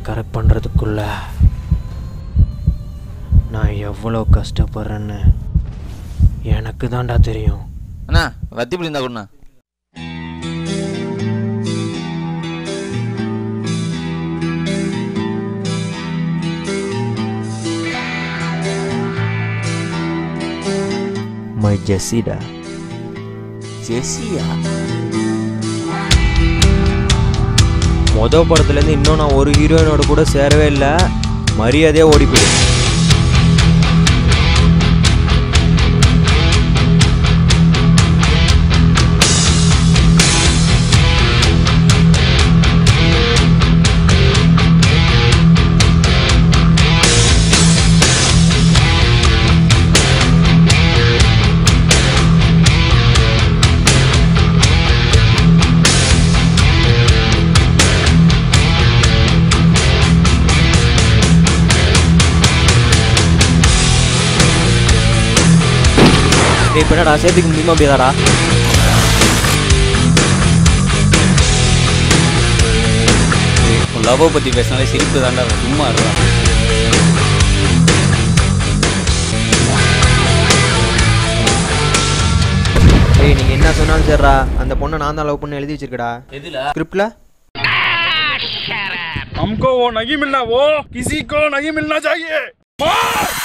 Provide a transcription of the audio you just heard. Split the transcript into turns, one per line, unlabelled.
correct பண்ணுறதுக்குள்ள நான் எவ்வளோ கஷ்டப்படுறேன்னு எனக்கு தான்டா தெரியும்
அண்ணா வத்தி புளி இருந்தா கொடுண்ணா
மை ஜெஸ்ஸிடா
ஜெசியா
மொதல் படத்துலேருந்து இன்னும் நான் ஒரு ஹீரோயினோட கூட சேரவே இல்லை மரியாதையாக ஓடி போயிடு டேய் இப்போ என்னடா சேர்த்துக்க முடியுமா முடியாதாடா
லவ் பத்தி பேசினாலே சிரிப்பு தாண்டா சும்மா இருக்கலாம்
டேய் நீங்கள் என்ன சொன்னாலும் சரிடா அந்த பொண்ணை நான் தான் லவ் பண்ணி எழுதி வச்சிருக்கடா
எதுல
ஸ்கிரிப்டில்
हमको वो नहीं मिलना वो किसी को नहीं मिलना चाहिए